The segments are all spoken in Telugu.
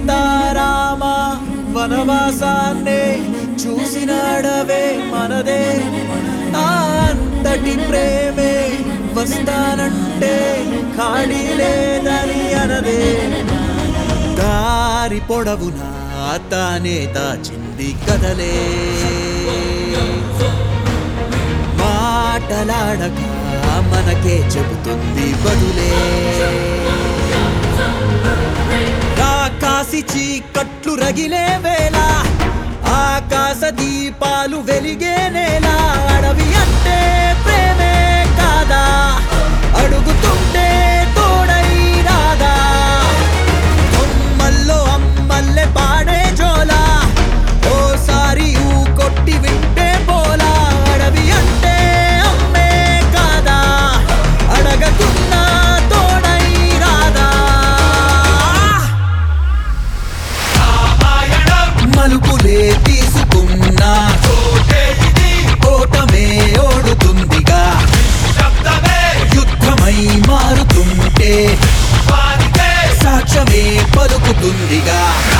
సీతారామ వనవాసాన్నే చూసినాడవే మనదే ఆ అంతటి ప్రేమే వస్తానంటే ఖాళీ లేదని అనదే దారి పొడవునా తానే దాచింది కదలే మాటలాడక మనకే చెబుతుంది బదులే కాసి చీకట్లు రగిలే వేళ ఆకాశ దీపాలు వెలిగే నేల అడవి అంటే ప్రేమే కాదా అడుగుతుంటే తోడై రాదా కొమ్మల్లో అమ్మల్లె పాడే జోలా ఓసారి ఊ కొట్టి వింటే పోలా అడవి అంటే అమ్మే కాదా అడగకున్నా తోడై రాదా మలుపులే తీసుకున్నా ఓటమే ఓడుతుందిగా యుద్ధమై మారుతుంటే సాక్ష్యమే పలుకుతుందిగా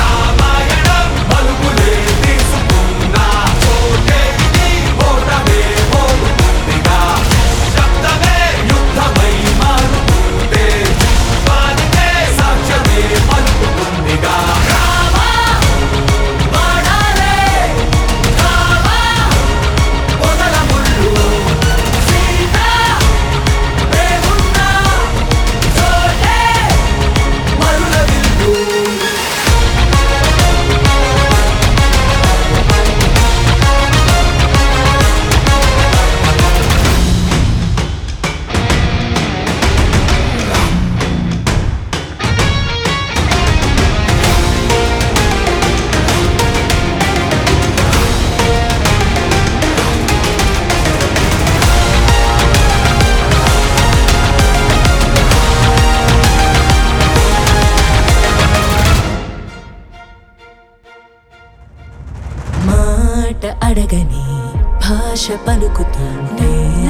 మాట అడగని భాష పలుకుతుండే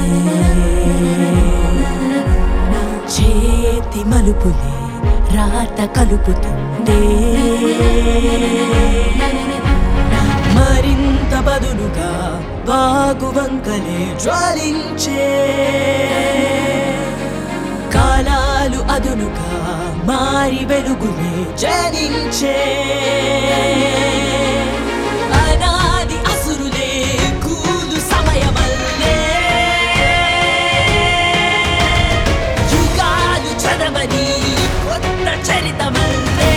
చేతి మలుపులే రాత కలుపుతుండే మరింత బదులుగా బాగు వంకలే జ్వాలించే కాలాలు అదునుగా మారి వెలుగులే జనించే అనాది అసురులే కూలు సమయమల్లే యుగాలు చదవని కొత్త చరితమల్లే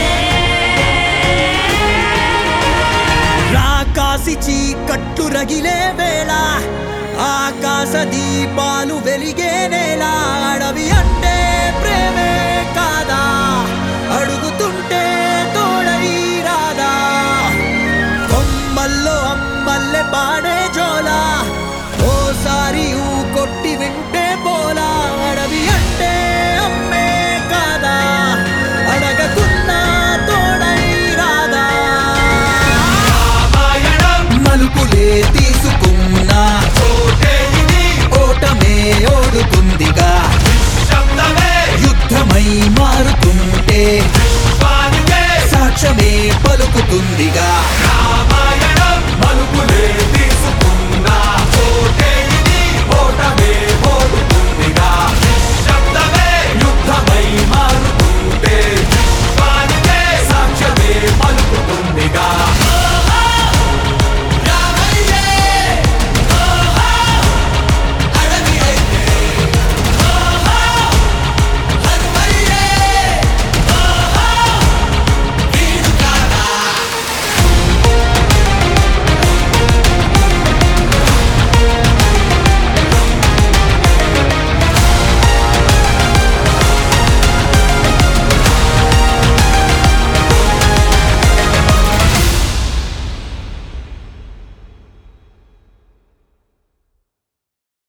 రాకాసి చీకట్లు రగిలే వేళ ఆకాశ దీపాలు వెలిగే నేల అడవి అంటే ప్రేమే కాదా అడుగుతుంటే తోడై రాదా కొమ్మల్లో అమ్మల్లె పాడే జోలా ఓసారి ఊ కొట్టి వింటే పోలా అడవి అంటే అమ్మే కాదా అడగకున్నా తోడై రాదా మలుపులే తీసుకున్నా ఓటమే ఓడుతుందిగా యుద్ధమై మారుతుంటే సాక్ష్యమే పలుకుతుందిగా మలుపులే